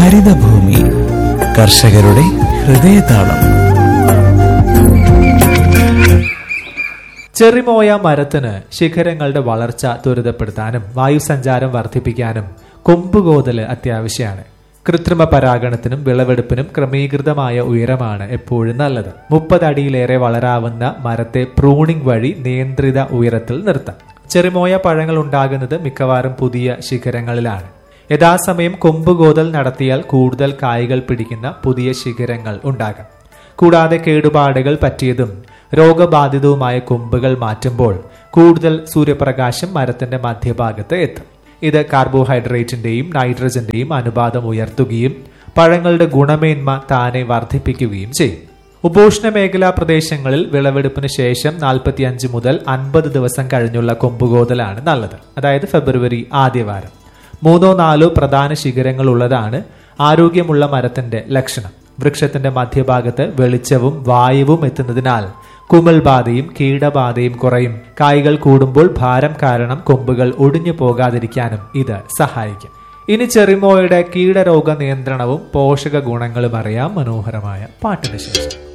ഹരിതഭൂമി കർഷകരുടെ ഹൃദയതാളം ചെറിമോയ മരത്തിന് ശിഖരങ്ങളുടെ വളർച്ച ത്വരിതപ്പെടുത്താനും വായുസഞ്ചാരം വർദ്ധിപ്പിക്കാനും കൊമ്പുകോതല് അത്യാവശ്യമാണ് കൃത്രിമ പരാഗണത്തിനും വിളവെടുപ്പിനും ക്രമീകൃതമായ ഉയരമാണ് എപ്പോഴും നല്ലത് മുപ്പത് അടിയിലേറെ വളരാവുന്ന മരത്തെ പ്രൂണിംഗ് വഴി നിയന്ത്രിത ഉയരത്തിൽ നിർത്താം ചെറിമോയ പഴങ്ങൾ ഉണ്ടാകുന്നത് മിക്കവാറും പുതിയ ശിഖരങ്ങളിലാണ് യഥാസമയം കൊമ്പുകോതൽ നടത്തിയാൽ കൂടുതൽ കായ്കൾ പിടിക്കുന്ന പുതിയ ശിഖരങ്ങൾ ഉണ്ടാകാം കൂടാതെ കേടുപാടുകൾ പറ്റിയതും രോഗബാധിതവുമായ കൊമ്പുകൾ മാറ്റുമ്പോൾ കൂടുതൽ സൂര്യപ്രകാശം മരത്തിന്റെ മധ്യഭാഗത്ത് എത്തും ഇത് കാർബോഹൈഡ്രേറ്റിന്റെയും നൈട്രജന്റെയും അനുപാതം ഉയർത്തുകയും പഴങ്ങളുടെ ഗുണമേന്മ താനെ വർദ്ധിപ്പിക്കുകയും ചെയ്യും ഉപോഷ്ണ മേഖലാ പ്രദേശങ്ങളിൽ വിളവെടുപ്പിന് ശേഷം നാൽപ്പത്തിയഞ്ച് മുതൽ അൻപത് ദിവസം കഴിഞ്ഞുള്ള കൊമ്പുകോതലാണ് നല്ലത് അതായത് ഫെബ്രുവരി ആദ്യവാരം മൂന്നോ നാലോ പ്രധാന ശിഖരങ്ങൾ ഉള്ളതാണ് ആരോഗ്യമുള്ള മരത്തിന്റെ ലക്ഷണം വൃക്ഷത്തിന്റെ മധ്യഭാഗത്ത് വെളിച്ചവും വായുവും എത്തുന്നതിനാൽ കുമൽബാധയും കീടബാധയും കുറയും കായ്കൾ കൂടുമ്പോൾ ഭാരം കാരണം കൊമ്പുകൾ ഒടിഞ്ഞു പോകാതിരിക്കാനും ഇത് സഹായിക്കും ഇനി ചെറിമോയുടെ കീടരോഗ നിയന്ത്രണവും പോഷക ഗുണങ്ങളും അറിയാം മനോഹരമായ പാട്ടിന് ശേഷം